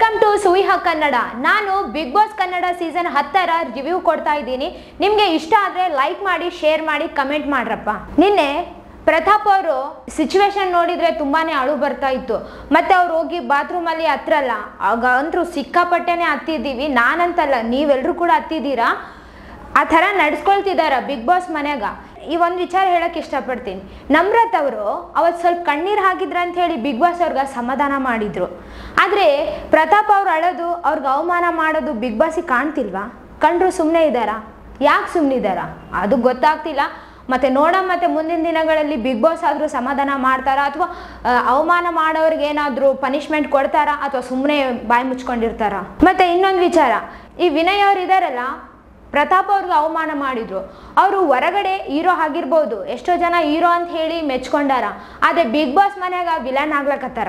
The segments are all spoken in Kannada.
ವೆಲ್ಕಮ್ ಟು ಸುವಿಹ ಕನ್ನಡ ನಾನು ಬಿಗ್ ಬಾಸ್ ಕನ್ನಡ ಸೀಸನ್ ಹತ್ತರ ರಿವ್ಯೂ ಕೊಡ್ತಾ ಇದ್ದೀನಿ ನಿಮಗೆ ಇಷ್ಟ ಆದರೆ ಲೈಕ್ ಮಾಡಿ ಶೇರ್ ಮಾಡಿ ಕಮೆಂಟ್ ಮಾಡ್ರಪ್ಪ ನಿನ್ನೆ ಪ್ರತಾಪ್ ಅವರು ಸಿಚುವೇಶನ್ ನೋಡಿದ್ರೆ ತುಂಬಾನೇ ಅಳು ಬರ್ತಾ ಇತ್ತು ಮತ್ತೆ ಅವ್ರು ಹೋಗಿ ಬಾತ್ರೂಮಲ್ಲಿ ಹತ್ರಲ್ಲ ಆಗ ಅಂತೂ ಸಿಕ್ಕಾಪಟ್ಟೆನೆ ಹತ್ತಿದ್ದೀವಿ ನಾನಂತಲ್ಲ ನೀವೆಲ್ಲರೂ ಕೂಡ ಹತ್ತಿದ್ದೀರಾ ಆ ಥರ ನಡ್ಸ್ಕೊಳ್ತಿದಾರ ಬಿಗ್ ಬಾಸ್ ಮನ್ಯಾಗ ಈ ಒಂದು ವಿಚಾರ ಹೇಳಕ್ ಇಷ್ಟಪಡ್ತೀನಿ ನಮ್ರತ್ ಅವರು ಅವತ್ತು ಸ್ವಲ್ಪ ಕಣ್ಣೀರು ಹಾಕಿದ್ರ ಅಂತ ಹೇಳಿ ಬಿಗ್ ಬಾಸ್ ಅವ್ರಿಗೆ ಸಮಾಧಾನ ಮಾಡಿದ್ರು ಆದರೆ ಪ್ರತಾಪ್ ಅವ್ರು ಅಳೋದು ಅವ್ರಿಗೆ ಅವಮಾನ ಮಾಡೋದು ಬಿಗ್ ಬಾಸಿಗೆ ಕಾಣ್ತಿಲ್ವಾ ಕಂಡ್ರು ಸುಮ್ಮನೆ ಇದ್ದಾರಾ ಯಾಕೆ ಸುಮ್ಮನಿದ್ದಾರ ಅದು ಗೊತ್ತಾಗ್ತಿಲ್ಲ ಮತ್ತೆ ನೋಡ ಮತ್ತೆ ಮುಂದಿನ ದಿನಗಳಲ್ಲಿ ಬಿಗ್ ಬಾಸ್ ಆದರೂ ಸಮಾಧಾನ ಮಾಡ್ತಾರಾ ಅಥವಾ ಅವಮಾನ ಮಾಡೋರಿಗೆ ಏನಾದರೂ ಪನಿಷ್ಮೆಂಟ್ ಕೊಡ್ತಾರಾ ಅಥವಾ ಸುಮ್ಮನೆ ಬಾಯಿ ಮುಚ್ಕೊಂಡಿರ್ತಾರಾ ಮತ್ತೆ ಇನ್ನೊಂದು ವಿಚಾರ ಈ ವಿನಯ್ ಅವ್ರು ಇದಾರಲ್ಲ ಪ್ರತಾಪ್ ಅವ್ರಿಗೆ ಅವಮಾನ ಮಾಡಿದ್ರು ಅವರು ಹೊರಗಡೆ ಹೀರೋ ಆಗಿರ್ಬೋದು ಎಷ್ಟೋ ಜನ ಹೀರೋ ಅಂತ ಹೇಳಿ ಮೆಚ್ಕೊಂಡಾರ ಆದರೆ ಬಿಗ್ ಬಾಸ್ ಮನ್ಯಾಗ ವಿಲನ್ ಆಗ್ಲಕತ್ತಾರ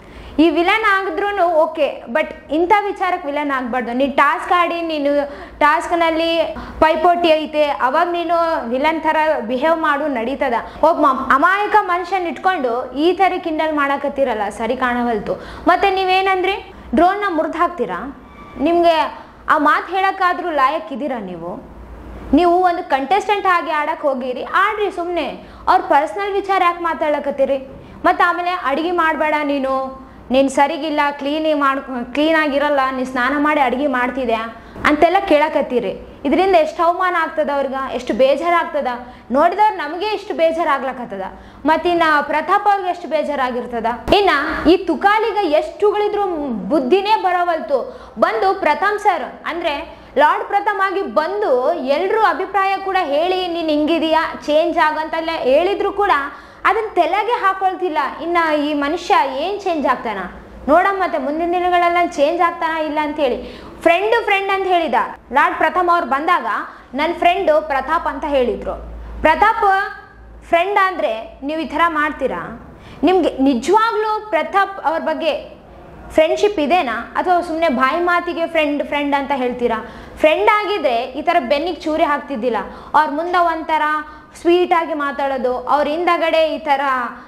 ಈ ವಿಲನ್ ಆಗಿದ್ರೂ ಓಕೆ ಬಟ್ ಇಂಥ ವಿಚಾರಕ್ಕೆ ವಿಲನ್ ಆಗಬಾರ್ದು ನೀನು ಟಾಸ್ಕ್ ಆಡಿ ನೀನು ಟಾಸ್ಕ್ನಲ್ಲಿ ಪೈಪೋಟಿ ಐತೆ ಅವಾಗ ನೀನು ವಿಲನ್ ಥರ ಬಿಹೇವ್ ಮಾಡು ನಡೀತದ ಒಬ್ಬ ಮ- ಅಮಾಯಕ ಮನುಷ್ಯನ ಇಟ್ಕೊಂಡು ಈ ಥರ ಕಿಂಡಲ್ ಮಾಡಕತ್ತೀರಲ್ಲ ಸರಿ ಕಾಣವಲ್ತು ಮತ್ತು ನೀವೇನಂದ್ರಿ ಡ್ರೋನ್ನ ಮುರಿದು ಹಾಕ್ತೀರಾ ನಿಮಗೆ ಆ ಮಾತು ಹೇಳೋಕ್ಕಾದ್ರೂ ಲಾಯಕ್ ಇದ್ದೀರಾ ನೀವು ನೀವು ಒಂದು ಕಂಟೆಸ್ಟೆಂಟ್ ಆಗಿ ಆಡಕ್ಕೆ ಹೋಗಿರಿ ಆಡ್ರಿ ಸುಮ್ಮನೆ ಅವ್ರ ಪರ್ಸ್ನಲ್ ವಿಚಾರ ಯಾಕೆ ಮಾತಾಡಕತ್ತೀರಿ ಮತ್ತು ಆಮೇಲೆ ಅಡುಗೆ ಮಾಡಬೇಡ ನೀನು ನೀನು ಸರಿಗಿಲ್ಲ ಕ್ಲೀನಿ ಮಾಡ್ ಕ್ಲೀನಾಗಿರಲ್ಲ ನೀನು ಸ್ನಾನ ಮಾಡಿ ಅಡುಗೆ ಮಾಡ್ತಿದ್ಯಾ ಅಂತೆಲ್ಲ ಕೇಳಕತ್ತೀರಿ ಇದರಿಂದ ಎಷ್ಟು ಅವಮಾನ ಆಗ್ತದ ಅವ್ರಿಗೆ ಎಷ್ಟು ಬೇಜಾರಾಗ್ತದ ನೋಡಿದವ್ರು ನಮಗೆ ಎಷ್ಟು ಬೇಜಾರಾಗ್ಲಕತ್ತದ ಮತ್ತಿನ್ನ ಪ್ರತಾಪ್ ಅವ್ರಿಗೆ ಎಷ್ಟು ಬೇಜಾರಾಗಿರ್ತದ ಇನ್ನ ಈ ತುಕಾಲಿಗ ಎಷ್ಟು ಉಗಳಿದ್ರು ಬುದ್ಧಿನೇ ಬರೋವಲ್ತು ಬಂದು ಪ್ರಥಮ್ ಸರ್ ಅಂದ್ರೆ ಲಾರ್ಡ್ ಪ್ರಥಮ್ ಆಗಿ ಬಂದು ಎಲ್ಲರೂ ಅಭಿಪ್ರಾಯ ಕೂಡ ಹೇಳಿ ನೀನು ಹಿಂಗಿದೀಯಾ ಚೇಂಜ್ ಆಗಂತೆಲ್ಲ ಹೇಳಿದ್ರು ಕೂಡ ಅದನ್ನ ತಲೆಗೆ ಹಾಕೊಳ್ತಿಲ್ಲ ಇನ್ನ ಈ ಮನುಷ್ಯ ಏನು ಚೇಂಜ್ ಆಗ್ತಾನ ನೋಡ ಮತ್ತೆ ಮುಂದಿನ ದಿನಗಳೆಲ್ಲ ಚೇಂಜ್ ಆಗ್ತಾನ ಇಲ್ಲ ಅಂತ ಹೇಳಿ ಫ್ರೆಂಡ್ ಫ್ರೆಂಡ್ ಅಂತ ಹೇಳಿದ ಲಾರ್ಡ್ ಪ್ರಥಮ್ ಅವ್ರು ಬಂದಾಗ ನನ್ನ ಫ್ರೆಂಡು ಪ್ರತಾಪ್ ಅಂತ ಹೇಳಿದ್ರು ಪ್ರತಾಪ್ ಫ್ರೆಂಡ್ ಅಂದರೆ ನೀವು ಈ ಥರ ಮಾಡ್ತೀರಾ ನಿಮಗೆ ನಿಜವಾಗ್ಲೂ ಪ್ರತಾಪ್ ಅವ್ರ ಬಗ್ಗೆ ಫ್ರೆಂಡ್ಶಿಪ್ ಇದೆನಾ ಅಥವಾ ಸುಮ್ಮನೆ ಬಾಯಿ ಮಾತಿಗೆ ಫ್ರೆಂಡ್ ಫ್ರೆಂಡ್ ಅಂತ ಹೇಳ್ತೀರಾ ಫ್ರೆಂಡ್ ಆಗಿದ್ರೆ ಈ ಥರ ಬೆನ್ನಿಗೆ ಚೂರಿ ಹಾಕ್ತಿದ್ದಿಲ್ಲ ಅವ್ರ ಮುಂದೆ ಒಂಥರ ಸ್ವೀಟಾಗಿ ಮಾತಾಡೋದು ಅವ್ರ ಹಿಂದಗಡೆ ಈ ಥರ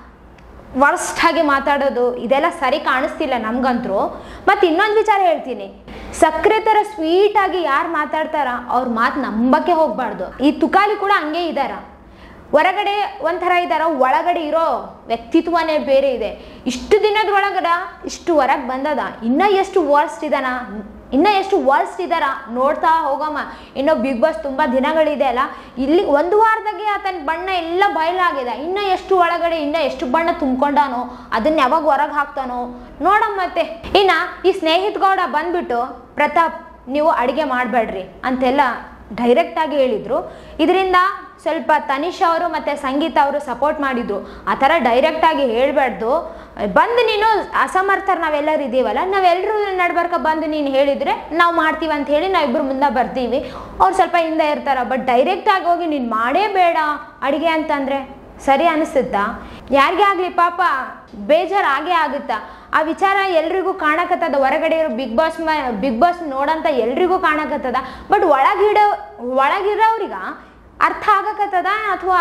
ವರ್ಸ್ಟ್ ಆಗಿ ಮಾತಾಡೋದು ಇದೆಲ್ಲ ಸರಿ ಕಾಣಿಸ್ತಿಲ್ಲ ನಮ್ಗಂತರೂ ಮತ್ತು ಇನ್ನೊಂದು ವಿಚಾರ ಹೇಳ್ತೀನಿ ಸಕ್ಕರೆ ಥರ ಸ್ವೀಟಾಗಿ ಯಾರು ಮಾತಾಡ್ತಾರ ಅವ್ರ ಮಾತು ನಂಬಕ್ಕೆ ಹೋಗ್ಬಾರ್ದು ಈ ತುಕಾಲಿ ಕೂಡ ಹಂಗೆ ಇದ್ದಾರ ಹೊರಗಡೆ ಒಂಥರ ಇದ್ದಾರ ಒಳಗಡೆ ಇರೋ ವ್ಯಕ್ತಿತ್ವನೇ ಬೇರೆ ಇದೆ ಇಷ್ಟು ದಿನದ ಒಳಗಡ ಇಷ್ಟು ಹೊರಗೆ ಬಂದದ ಇನ್ನೂ ಎಷ್ಟು ವರ್ಸ್ಟ್ ಇದಾನ ಇನ್ನೂ ಎಷ್ಟು ವರ್ಸ್ಟ್ ಇದಾರ ನೋಡ್ತಾ ಹೋಗಮ್ಮ ಇನ್ನೂ ಬಿಗ್ ಬಾಸ್ ತುಂಬ ದಿನಗಳಿದೆ ಅಲ್ಲ ಇಲ್ಲಿ ಒಂದು ವಾರದಾಗೆ ಆತನ ಬಣ್ಣ ಎಲ್ಲ ಬಯಲಾಗಿದೆ ಇನ್ನೂ ಎಷ್ಟು ಒಳಗಡೆ ಇನ್ನೂ ಎಷ್ಟು ಬಣ್ಣ ತುಂಬ್ಕೊಂಡಾನೋ ಅದನ್ನ ಯಾವಾಗ ಹೊರಗೆ ಹಾಕ್ತಾನೋ ನೋಡಮ್ಮ ಮತ್ತೆ ಇನ್ನು ಈ ಸ್ನೇಹಿತ ಗೌಡ ಬಂದ್ಬಿಟ್ಟು ಪ್ರತಾಪ್ ನೀವು ಅಡುಗೆ ಮಾಡಬೇಡ್ರಿ ಅಂತೆಲ್ಲ ಡೈರೆಕ್ಟಾಗಿ ಹೇಳಿದರು ಇದರಿಂದ ಸ್ವಲ್ಪ ತನಿಷ್ ಅವರು ಮತ್ತು ಸಂಗೀತ ಅವರು ಸಪೋರ್ಟ್ ಮಾಡಿದ್ರು ಆ ಥರ ಡೈರೆಕ್ಟಾಗಿ ಹೇಳಬಾರ್ದು ಬಂದು ನೀನು ಅಸಮರ್ಥರು ನಾವೆಲ್ಲರೂ ಇದ್ದೀವಲ್ಲ ನಾವೆಲ್ಲರೂ ನಡ್ಬರ್ಕ ಬಂದು ನೀನು ಹೇಳಿದರೆ ನಾವು ಮಾಡ್ತೀವಿ ಅಂತ ಹೇಳಿ ನಾವಿಬ್ಬರು ಮುಂದೆ ಬರ್ತೀವಿ ಅವ್ರು ಸ್ವಲ್ಪ ಹಿಂದೆ ಇರ್ತಾರೆ ಬಟ್ ಡೈರೆಕ್ಟಾಗಿ ಹೋಗಿ ನೀನು ಮಾಡೇ ಬೇಡ ಅಡುಗೆ ಅಂತಂದರೆ ಸರಿ ಅನಿಸುತ್ತಾ ಯಾರಿಗೇ ಆಗಲಿ ಪಾಪ ಬೇಜಾರು ಆಗೇ ಆಗುತ್ತಾ ಆ ವಿಚಾರ ಎಲ್ರಿಗೂ ಕಾಣಕತ್ತದ ಹೊರಗಡೆ ಇರೋ ಬಿಗ್ ಬಾಸ್ ಮ ಬಿಗ್ ಬಾಸ್ ನೋಡಂತ ಎಲ್ರಿಗೂ ಕಾಣಕತ್ತದ ಬಟ್ ಒಳಗಿಡೋ ಒಳಗಿರೋವ್ರಿಗ ಅರ್ಥ ಆಗಕತ್ತದ ಅಥವಾ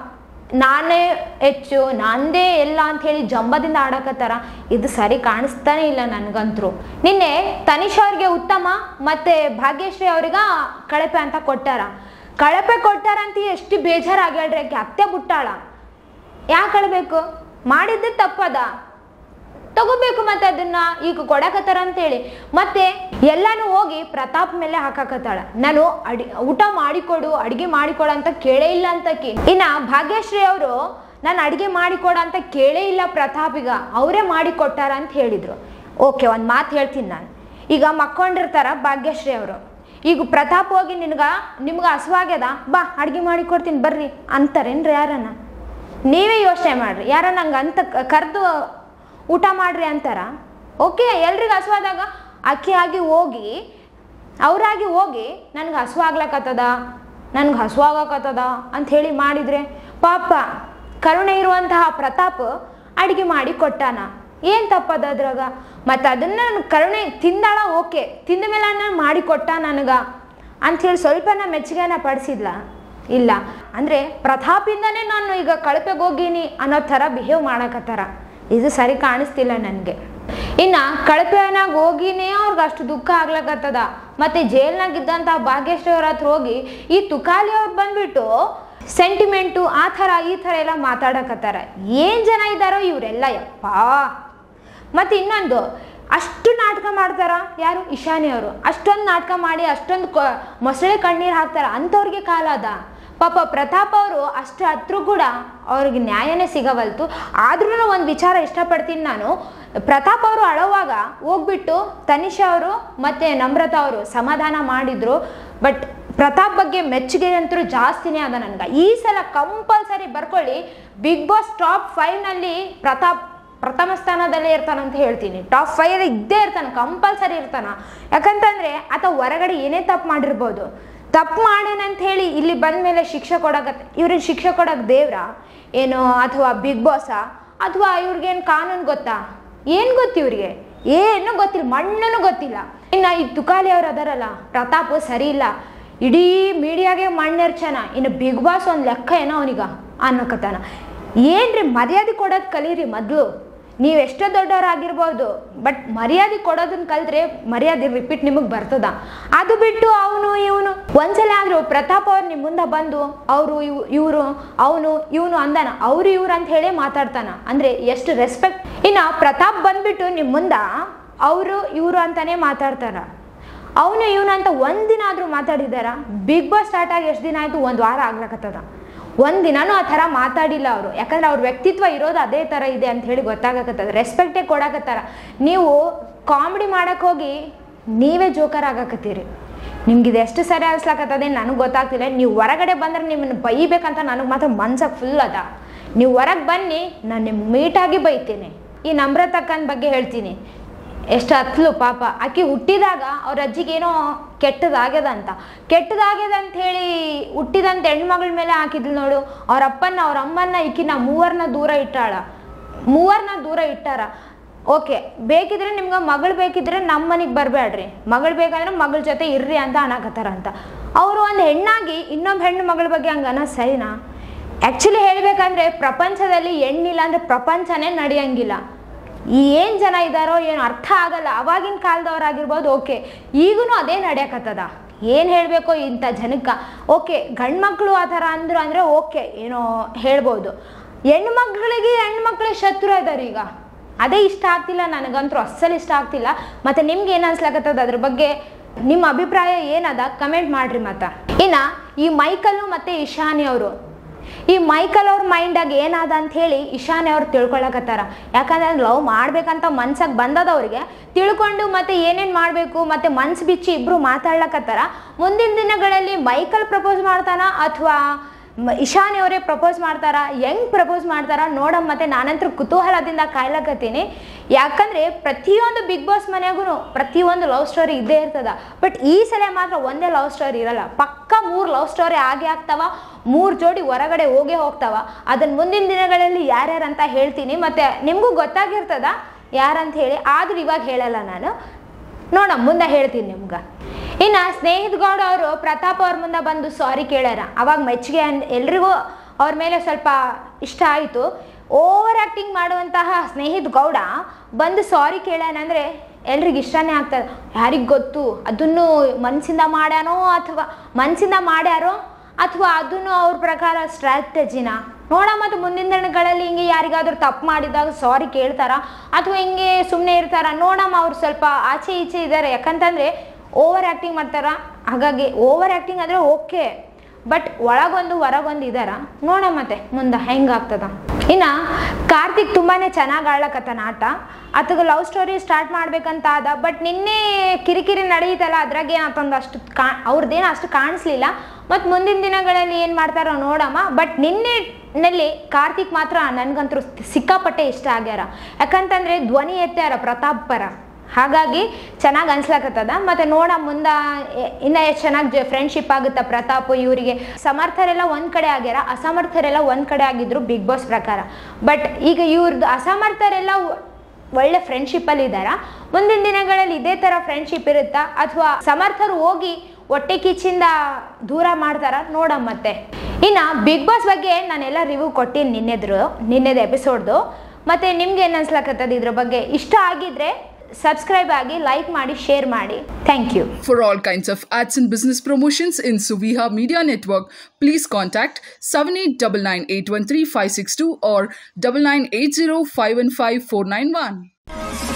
ನಾನೇ ಹೆಚ್ಚು ನಂದೇ ಎಲ್ಲ ಅಂತ ಹೇಳಿ ಜಂಬದಿಂದ ಆಡಕತ್ತಾರ ಇದು ಸರಿ ಕಾಣಿಸ್ತಾನೆ ಇಲ್ಲ ನನಗಂತರೂ ನಿನ್ನೆ ತನಿಷ್ ಅವ್ರಿಗೆ ಉತ್ತಮ ಮತ್ತು ಭಾಗ್ಯಶ್ರೀ ಅವ್ರಿಗೆ ಕಳಪೆ ಅಂತ ಕೊಟ್ಟಾರ ಕಳಪೆ ಕೊಟ್ಟಾರಂತ ಎಷ್ಟು ಬೇಜಾರಾಗಿ ಹೇಳ್ರಿ ಆಕೆ ಅತ್ತೆ ಬಿಟ್ಟಾಳ ಯಾಕೆ ಅಳ್ಬೇಕು ಮಾಡಿದ್ದೆ ತಪ್ಪದ ತಗೋಬೇಕು ಮತ್ತೆ ಅದನ್ನ ಈಗ ಕೊಡಕತ್ತಾರ ಅಂತೇಳಿ ಮತ್ತೆ ಎಲ್ಲಾನು ಹೋಗಿ ಪ್ರತಾಪ್ ಮೇಲೆ ಹಾಕಾಕತ್ತಾಳ ನಾನು ಅಡಿ ಊಟ ಮಾಡಿಕೊಡು ಅಡಿಗೆ ಮಾಡಿಕೊಡು ಅಂತ ಕೇಳೇ ಇಲ್ಲ ಅಂತಕಿ ಇನ್ನ ಭಾಗ್ಯಶ್ರೀ ಅವರು ನಾನು ಅಡಿಗೆ ಮಾಡಿಕೊಡ ಅಂತ ಕೇಳೇ ಇಲ್ಲ ಪ್ರತಾಪಿಗ ಅವರೇ ಮಾಡಿಕೊಟ್ಟಾರ ಅಂತ ಹೇಳಿದ್ರು ಓಕೆ ಒಂದು ಮಾತು ಹೇಳ್ತೀನಿ ನಾನು ಈಗ ಮಕ್ಕೊಂಡಿರ್ತಾರ ಭಾಗ್ಯಶ್ರೀ ಅವರು ಈಗ ಪ್ರತಾಪ್ ಹೋಗಿ ನಿನ್ಗ ನಿಮ್ಗೆ ಹಸುವಾಗ್ಯದ ಬಾ ಅಡ್ಗೆ ಮಾಡಿ ಕೊಡ್ತೀನಿ ಬರ್ರಿ ಅಂತಾರೇನ್ರಿ ಯಾರನ್ನ ನೀವೇ ಯೋಚನೆ ಮಾಡ್ರಿ ಯಾರ ನಂಗೆ ಅಂತ ಕರೆದು ಊಟ ಮಾಡ್ರಿ ಅಂತಾರ ಓಕೆ ಎಲ್ರಿಗೂ ಹಸುವಾದಾಗ ಅಕ್ಕಿ ಆಗಿ ಹೋಗಿ ಅವರಾಗಿ ಹೋಗಿ ನನಗೆ ಹಸುವಾಗ್ಲಕತ್ತದ ನನಗೆ ಹಸುವಾಗಕತ್ತದ ಅಂತ ಹೇಳಿ ಮಾಡಿದರೆ ಪಾಪ ಕರುಣೆ ಇರುವಂತಹ ಪ್ರತಾಪ್ ಅಡುಗೆ ಮಾಡಿ ಕೊಟ್ಟಾನ ಏನು ತಪ್ಪದ ಅದ್ರಾಗ ಮತ್ತು ಅದನ್ನು ನಾನು ಕರುಣೆ ತಿಂದಾಳ ಓಕೆ ತಿಂದ ಮೇಲೆ ನಾನು ಮಾಡಿ ಕೊಟ್ಟ ನನಗೆ ಅಂಥೇಳಿ ಸ್ವಲ್ಪನ ಮೆಚ್ಚುಗೆನ ಪಡಿಸಿದ್ಲ ಇಲ್ಲ ಅಂದರೆ ಪ್ರತಾಪಿಂದನೇ ನಾನು ಈಗ ಕಳಪೆಗೆ ಹೋಗೀನಿ ಅನ್ನೋ ಥರ ಬಿಹೇವ್ ಮಾಡಕತ್ತಾರ ಇದು ಸರಿ ಕಾಣಿಸ್ತಿಲ್ಲ ನನಗೆ ಇನ್ನ ಕಳಪೆನಾಗ ಹೋಗಿನೇ ಅವ್ರಿಗೆ ಅಷ್ಟು ದುಃಖ ಆಗ್ಲಕತ್ತದ ಮತ್ತೆ ಜೈಲ್ನಾಗ ಇದ್ದಂತ ಭಾಗ್ಯಶ್ರೀ ಅವ್ರ ಹತ್ರ ಹೋಗಿ ಈ ತುಕಾಲಿ ಅವ್ರು ಬಂದ್ಬಿಟ್ಟು ಸೆಂಟಿಮೆಂಟು ಆ ಥರ ಈ ಥರ ಎಲ್ಲ ಮಾತಾಡಕತ್ತಾರ ಏನ್ ಜನ ಇದ್ದಾರೋ ಇವರೆಲ್ಲ ಯಪ್ಪಾ ಮತ್ತೆ ಇನ್ನೊಂದು ಅಷ್ಟು ನಾಟಕ ಮಾಡ್ತಾರ ಯಾರು ಇಶಾನಿ ಅವರು ಅಷ್ಟೊಂದು ನಾಟಕ ಮಾಡಿ ಅಷ್ಟೊಂದು ಕ- ಮೊಸಳೆ ಕಣ್ಣೀರು ಹಾಕ್ತಾರ ಅಂಥವ್ರಿಗೆ ಕಾಲ ಅದ ಪಾಪ ಪ್ರತಾಪ್ ಅವರು ಅಷ್ಟು ಹತ್ರ ಕೂಡ ಅವ್ರಿಗೆ ನ್ಯಾಯನೇ ಸಿಗವಲ್ತು ಆದ್ರೂ ಒಂದು ವಿಚಾರ ಇಷ್ಟಪಡ್ತೀನಿ ನಾನು ಪ್ರತಾಪ್ ಅವರು ಅಳೋವಾಗ ಹೋಗ್ಬಿಟ್ಟು ತನಿಷಾ ಅವರು ಮತ್ತೆ ನಮ್ರತಾ ಅವರು ಸಮಾಧಾನ ಮಾಡಿದ್ರು ಬಟ್ ಪ್ರತಾಪ್ ಬಗ್ಗೆ ಮೆಚ್ಚುಗೆ ಅಂತೂ ಜಾಸ್ತಿನೇ ಅದ ನನ್ಗೆ ಈ ಸಲ ಕಂಪಲ್ಸರಿ ಬರ್ಕೊಳ್ಳಿ ಬಿಗ್ ಬಾಸ್ ಟಾಪ್ ಫೈವ್ನಲ್ಲಿ ಪ್ರತಾಪ್ ಪ್ರಥಮ ಸ್ಥಾನದಲ್ಲೇ ಇರ್ತಾನಂತ ಹೇಳ್ತೀನಿ ಟಾಪ್ ಫೈವ್ ಇದ್ದೇ ಇರ್ತಾನೆ ಕಂಪಲ್ಸರಿ ಇರ್ತಾನ ಯಾಕಂತಂದ್ರೆ ಆತ ಹೊರಗಡೆ ಏನೇ ತಪ್ಪು ಮಾಡಿರ್ಬೋದು ತಪ್ಪು ಮಾಡೇನಂತ ಹೇಳಿ ಇಲ್ಲಿ ಬಂದ ಮೇಲೆ ಶಿಕ್ಷೆ ಕೊಡಕತ್ತೆ ಇವ್ರಿಗೆ ಶಿಕ್ಷೆ ಕೊಡಕ್ಕೆ ದೇವ್ರ ಏನು ಅಥವಾ ಬಿಗ್ ಬಾಸ ಅಥವಾ ಇವ್ರಿಗೇನು ಕಾನೂನು ಗೊತ್ತಾ ಏನು ಗೊತ್ತು ಇವ್ರಿಗೆ ಏನು ಗೊತ್ತಿಲ್ಲ ಮಣ್ಣನ್ನು ಗೊತ್ತಿಲ್ಲ ಇನ್ನು ಈ ತುಕಾಲಿ ಅವ್ರು ಅದಾರಲ್ಲ ಪ್ರತಾಪ್ ಸರಿ ಇಲ್ಲ ಇಡೀ ಮೀಡಿಯಾಗೆ ಮಣ್ಣೆರ್ಚನ ಇನ್ನು ಬಿಗ್ ಬಾಸ್ ಒಂದು ಲೆಕ್ಕ ಏನೋ ಅವನಿಗ ಅನ್ನಕತ್ತಾನ ಏನ್ರಿ ಮರ್ಯಾದೆ ಕೊಡೋದು ಕಲೀರಿ ಮೊದಲು ನೀವು ಎಷ್ಟೋ ದೊಡ್ಡವರಾಗಿರ್ಬೋದು ಬಟ್ ಮರ್ಯಾದೆ ಕೊಡೋದನ್ನ ಕಲ್ತ್ರೆ ಮರ್ಯಾದೆ ರಿಪೀಟ್ ನಿಮಗೆ ಬರ್ತದ ಅದು ಬಿಟ್ಟು ಅವನು ಇವನು ಒಂದ್ಸಲ ಆದರೂ ಪ್ರತಾಪ್ ಅವ್ರು ನಿಮ್ಮ ಮುಂದೆ ಬಂದು ಅವರು ಇವ್ ಇವರು ಅವನು ಇವನು ಅಂದಾನ ಅವ್ರು ಇವ್ರು ಅಂತ ಹೇಳಿ ಮಾತಾಡ್ತಾನ ಅಂದ್ರೆ ಎಷ್ಟು ರೆಸ್ಪೆಕ್ಟ್ ಇನ್ನು ಪ್ರತಾಪ್ ಬಂದ್ಬಿಟ್ಟು ನಿಮ್ಮ ಮುಂದೆ ಅವರು ಇವರು ಅಂತಾನೆ ಮಾತಾಡ್ತಾರ ಅವನು ಇವನು ಅಂತ ಒಂದಿನ ಆದರೂ ಮಾತಾಡಿದಾರ ಬಿಗ್ ಬಾಸ್ ಸ್ಟಾರ್ಟ್ ಆಗಿ ಎಷ್ಟು ದಿನ ಆಯಿತು ಒಂದು ವಾರ ಆಗ್ಲಕತ್ತದ ಒಂದು ದಿನಾನೂ ಆ ಥರ ಮಾತಾಡಿಲ್ಲ ಅವರು ಯಾಕಂದ್ರೆ ಅವ್ರ ವ್ಯಕ್ತಿತ್ವ ಇರೋದು ಅದೇ ಥರ ಇದೆ ಅಂತ ಹೇಳಿ ಗೊತ್ತಾಗಕತ್ತದ ರೆಸ್ಪೆಕ್ಟೇ ಕೊಡಕತ್ತಾರ ನೀವು ಕಾಮಿಡಿ ಮಾಡಕ್ಕೆ ಹೋಗಿ ನೀವೇ ಜೋಕರ್ ಆಗಕತ್ತೀರಿ ನಿಮ್ಗೆ ಇದು ಎಷ್ಟು ಸರಿ ಅನ್ಸ್ಲಾಕತ್ತದೆ ನನಗೆ ಗೊತ್ತಾಗ್ತಿಲ್ಲ ನೀವು ಹೊರಗಡೆ ಬಂದ್ರೆ ನಿಮ್ಮನ್ನು ಬೈಬೇಕಂತ ನನಗೆ ಮಾತ್ರ ಮನ್ಸಾಗ ಫುಲ್ ಅದ ನೀವು ಹೊರಗೆ ಬನ್ನಿ ನಾನು ನಿಮ್ಗೆ ಮೀಟಾಗಿ ಬೈತೀನಿ ಈ ನಮ್ರತಕ್ಕನ ಬಗ್ಗೆ ಹೇಳ್ತೀನಿ ಎಷ್ಟು ಹತ್ಲು ಪಾಪ ಆಕಿ ಹುಟ್ಟಿದಾಗ ಅವ್ರ ಅಜ್ಜಿಗೇನೋ ಕೆಟ್ಟದಾಗ್ಯದ ಅಂತ ಕೆಟ್ಟದಾಗ್ಯದ ಅಂತ ಹೇಳಿ ಹುಟ್ಟಿದಂತ ಹೆಣ್ಮಗಳ ಮೇಲೆ ಹಾಕಿದ್ಲು ನೋಡು ಅವ್ರ ಅಪ್ಪನ ಅವ್ರ ಅಮ್ಮನ್ನ ಈಕಿನ ಮೂವರ್ನ ದೂರ ಇಟ್ಟಾಳ ಮೂವರ್ನ ದೂರ ಇಟ್ಟಾರ ಓಕೆ ಬೇಕಿದ್ರೆ ನಿಮ್ಗೆ ಮಗಳು ಬೇಕಿದ್ರೆ ನಮ್ಮ ಮನೆಗೆ ಬರಬೇಡ್ರಿ ಮಗಳು ಬೇಕಂದ್ರೆ ಮಗಳ ಜೊತೆ ಇರ್ರಿ ಅಂತ ಅನ್ನಕತ್ತಾರ ಅಂತ ಅವರು ಒಂದು ಹೆಣ್ಣಾಗಿ ಇನ್ನೊಬ್ಬ ಹೆಣ್ಣು ಮಗಳ ಬಗ್ಗೆ ಹಂಗೆ ಅನ್ನೋ ಸರಿನಾ ಆ್ಯಕ್ಚುಲಿ ಹೇಳ್ಬೇಕಂದ್ರೆ ಪ್ರಪಂಚದಲ್ಲಿ ಹೆಣ್ಣಿಲ್ಲ ಅಂದ್ರೆ ಪ್ರಪಂಚನೇ ನಡೆಯಂಗಿಲ್ಲ ಏನು ಜನ ಇದ್ದಾರೋ ಏನು ಅರ್ಥ ಆಗಲ್ಲ ಅವಾಗಿನ ಕಾಲದವ್ರಾಗಿರ್ಬೋದು ಓಕೆ ಈಗೂ ಅದೇ ನಡೆಯಕತ್ತದ ಏನು ಹೇಳಬೇಕು ಇಂಥ ಜನಕ್ಕೆ ಓಕೆ ಗಂಡ್ಮಕ್ಳು ಆ ಥರ ಅಂದ್ರು ಅಂದರೆ ಓಕೆ ಏನೋ ಹೇಳ್ಬೋದು ಹೆಣ್ಮಕ್ಳಿಗೆ ಹೆಣ್ಮಕ್ಳೇ ಶತ್ರು ಇದ್ದಾರೆ ಈಗ ಅದೇ ಇಷ್ಟ ಆಗ್ತಿಲ್ಲ ನನಗಂತೂ ಅಸ್ಸಲು ಇಷ್ಟ ಆಗ್ತಿಲ್ಲ ಮತ್ತು ನಿಮ್ಗೆ ಏನು ಅನ್ಸ್ಲಾಕತ್ತದ ಅದ್ರ ಬಗ್ಗೆ ನಿಮ್ಮ ಅಭಿಪ್ರಾಯ ಏನದ ಕಮೆಂಟ್ ಮಾಡ್ರಿ ಮತ್ತ ಇನ್ನು ಈ ಮೈಕಲ್ಲು ಮತ್ತು ಇಶಾನಿ ಅವರು ಈ ಮೈಕಲ್ ಅವ್ರ ಮೈಂಡಾಗ ಏನಾದ ಅಂತ ಹೇಳಿ ಇಶಾನಿ ಅವ್ರು ತಿಳ್ಕೊಳಕತ್ತಾರ ಯಾಕಂದ್ರೆ ಲವ್ ಮಾಡ್ಬೇಕಂತ ಮನ್ಸಾಗ ಬಂದದವ್ರಿಗೆ ತಿಳ್ಕೊಂಡು ಮತ್ತೆ ಏನೇನು ಮಾಡಬೇಕು ಮತ್ತೆ ಮನ್ಸು ಬಿಚ್ಚಿ ಇಬ್ರು ಮಾತಾಡ್ಲಕತ್ತಾರ ಮುಂದಿನ ದಿನಗಳಲ್ಲಿ ಮೈಕಲ್ ಪ್ರಪೋಸ್ ಮಾಡ್ತಾನ ಅಥವಾ ಇಶಾನಿ ಅವರೇ ಪ್ರಪೋಸ್ ಮಾಡ್ತಾರ ಹೆಂಗ್ ಪ್ರಪೋಸ್ ಮಾಡ್ತಾರ ನೋಡಮ್ ಮತ್ತೆ ನಾನಂತರ ಕುತೂಹಲದಿಂದ ಕಾಯ್ಲಕತ್ತೀನಿ ಯಾಕಂದ್ರೆ ಪ್ರತಿಯೊಂದು ಬಿಗ್ ಬಾಸ್ ಮನೆಯಾಗೂ ಪ್ರತಿಯೊಂದು ಲವ್ ಸ್ಟೋರಿ ಇದ್ದೇ ಇರ್ತದ ಬಟ್ ಈ ಸಲ ಮಾತ್ರ ಒಂದೇ ಲವ್ ಸ್ಟೋರಿ ಇರಲ್ಲ ಪಕ್ಕ ಮೂರು ಲವ್ ಸ್ಟೋರಿ ಆಗೇ ಆಗ್ತಾವ ಮೂರು ಜೋಡಿ ಹೊರಗಡೆ ಹೋಗೇ ಹೋಗ್ತಾವ ಅದನ್ನ ಮುಂದಿನ ದಿನಗಳಲ್ಲಿ ಯಾರ್ಯಾರಂತ ಹೇಳ್ತೀನಿ ಮತ್ತೆ ನಿಮಗೂ ಗೊತ್ತಾಗಿರ್ತದ ಯಾರಂತ ಹೇಳಿ ಆದ್ರೂ ಇವಾಗ ಹೇಳಲ್ಲ ನಾನು ನೋಡ ಮುಂದೆ ಹೇಳ್ತೀನಿ ನಿಮ್ಗೆ ಇನ್ನು ಸ್ನೇಹಿತ್ ಗೌಡ ಅವರು ಪ್ರತಾಪ್ ಅವ್ರ ಮುಂದೆ ಬಂದು ಸಾರಿ ಕೇಳ್ಯಾರ ಅವಾಗ ಮೆಚ್ಚುಗೆ ಅನ್ ಎಲ್ರಿಗೂ ಅವ್ರ ಮೇಲೆ ಸ್ವಲ್ಪ ಇಷ್ಟ ಆಯಿತು ಓವರ್ ಆ್ಯಕ್ಟಿಂಗ್ ಮಾಡುವಂತಹ ಸ್ನೇಹಿತ್ ಗೌಡ ಬಂದು ಸಾರಿ ಕೇಳ್ಯಾನಂದ್ರೆ ಎಲ್ರಿಗೂ ಇಷ್ಟನೇ ಆಗ್ತದೆ ಯಾರಿಗೆ ಗೊತ್ತು ಅದನ್ನು ಮನಸ್ಸಿಂದ ಮಾಡ್ಯಾನೋ ಅಥವಾ ಮನಸ್ಸಿಂದ ಮಾಡ್ಯಾರೋ ಅಥವಾ ಅದನ್ನು ಅವ್ರ ಪ್ರಕಾರ ಸ್ಟ್ರಾಟಜಿನ ನೋಡ ಮತ್ತು ಮುಂದಿನ ದಿನಗಳಲ್ಲಿ ಹಿಂಗೆ ಯಾರಿಗಾದ್ರೂ ತಪ್ಪು ಮಾಡಿದಾಗ ಸಾರಿ ಕೇಳ್ತಾರ ಅಥವಾ ಹಿಂಗೆ ಸುಮ್ಮನೆ ಇರ್ತಾರ ನೋಡಮ್ಮ ಅವ್ರು ಸ್ವಲ್ಪ ಆಚೆ ಈಚೆ ಇದ್ದಾರೆ ಯಾಕಂತಂದ್ರೆ ಓವರ್ ಆ್ಯಕ್ಟಿಂಗ್ ಮಾಡ್ತಾರ ಹಾಗಾಗಿ ಓವರ್ ಆ್ಯಕ್ಟಿಂಗ್ ಆದರೆ ಓಕೆ ಬಟ್ ಒಳಗೊಂದು ಹೊರಗೊಂದು ಇದಾರ ನೋಡ ಮತ್ತೆ ಮುಂದೆ ಹೆಂಗಾಗ್ತದ ಇನ್ನು ಕಾರ್ತಿಕ್ ತುಂಬಾನೇ ಚೆನ್ನಾಗಿ ಆಡ್ಲಕತ್ತಾನ ಆಟ ಆತಗ ಲವ್ ಸ್ಟೋರಿ ಸ್ಟಾರ್ಟ್ ಮಾಡ್ಬೇಕಂತ ಆದ ಬಟ್ ನಿನ್ನೆ ಕಿರಿಕಿರಿ ನಡೆಯುತ್ತಲ್ಲ ಅದ್ರಾಗ ಏನಂತಂದು ಅಷ್ಟು ಕಾ ಅವ್ರದ್ದೇನು ಅಷ್ಟು ಕಾಣಿಸ್ಲಿಲ್ಲ ಮತ್ತು ಮುಂದಿನ ದಿನಗಳಲ್ಲಿ ಏನು ಮಾಡ್ತಾರೋ ನೋಡಮ್ಮ ಬಟ್ ನಿನ್ನೆನಲ್ಲಿ ಕಾರ್ತಿಕ್ ಮಾತ್ರ ನನಗಂತೂ ಸಿಕ್ಕಾಪಟ್ಟೆ ಇಷ್ಟ ಆಗ್ಯಾರ ಯಾಕಂತಂದ್ರೆ ಧ್ವನಿ ಎತ್ತಾರ ಪ್ರತಾಪ್ ಪರ ಹಾಗಾಗಿ ಚೆನ್ನಾಗಿ ಅನ್ಸ್ಲಕತ್ತದ ಮತ್ತೆ ನೋಡ ಮುಂದ ಎ- ಇನ್ನ ಎಷ್ಟು ಚೆನ್ನಾಗಿ ಫ್ರೆಂಡ್ಶಿಪ್ ಆಗುತ್ತಾ ಪ್ರತಾಪ್ ಇವರಿಗೆ ಸಮರ್ಥರೆಲ್ಲ ಒಂದ್ ಕಡೆ ಆಗ್ಯಾರ ಅಸಮರ್ಥರೆಲ್ಲ ಒಂದ್ ಕಡೆ ಆಗಿದ್ರು ಬಿಗ್ ಬಾಸ್ ಪ್ರಕಾರ ಬಟ್ ಈಗ ಇವ್ರದ್ದು ಅಸಮರ್ಥರೆಲ್ಲ ಒ- ಒಳ್ಳೆ ಫ್ರೆಂಡ್ಶಿಪ್ಪಲ್ಲಿ ಇದ್ದಾರ ಮುಂದಿನ ದಿನಗಳಲ್ಲಿ ಇದೇ ಥರ ಫ್ರೆಂಡ್ಶಿಪ್ ಇರುತ್ತಾ ಅಥವಾ ಸಮರ್ಥರು ಹೋಗಿ ಹೊಟ್ಟೆ ಕಿಚ್ಚಿಂದ ದೂರ ಮಾಡ್ತಾರ ನೋಡಮ್ ಮತ್ತೆ ಇನ್ನು ಬಿಗ್ ಬಾಸ್ ಬಗ್ಗೆ ನಾನೆಲ್ಲ ರಿವ್ಯೂ ಕೊಟ್ಟಿನಿ ನಿನ್ನೆದ್ರು ನಿನ್ನೆದ ಎಪಿಸೋಡ್ದು ಮತ್ತು ನಿಮ್ಗೆ ಏನು ಅನ್ಸ್ಲಕತ್ತದ ಇದ್ರ ಬಗ್ಗೆ ಇಷ್ಟ ಆಗಿದ್ರೆ ಸಬ್ಸ್ಕ್ರೈಬ್ ಆಗಿ ಲೈಕ್ ಮಾಡಿ ಶೇರ್ ಮಾಡಿ thank you For all kinds of ads and business promotions in Suviha Media Network, please contact 7899813562 or 9980515491.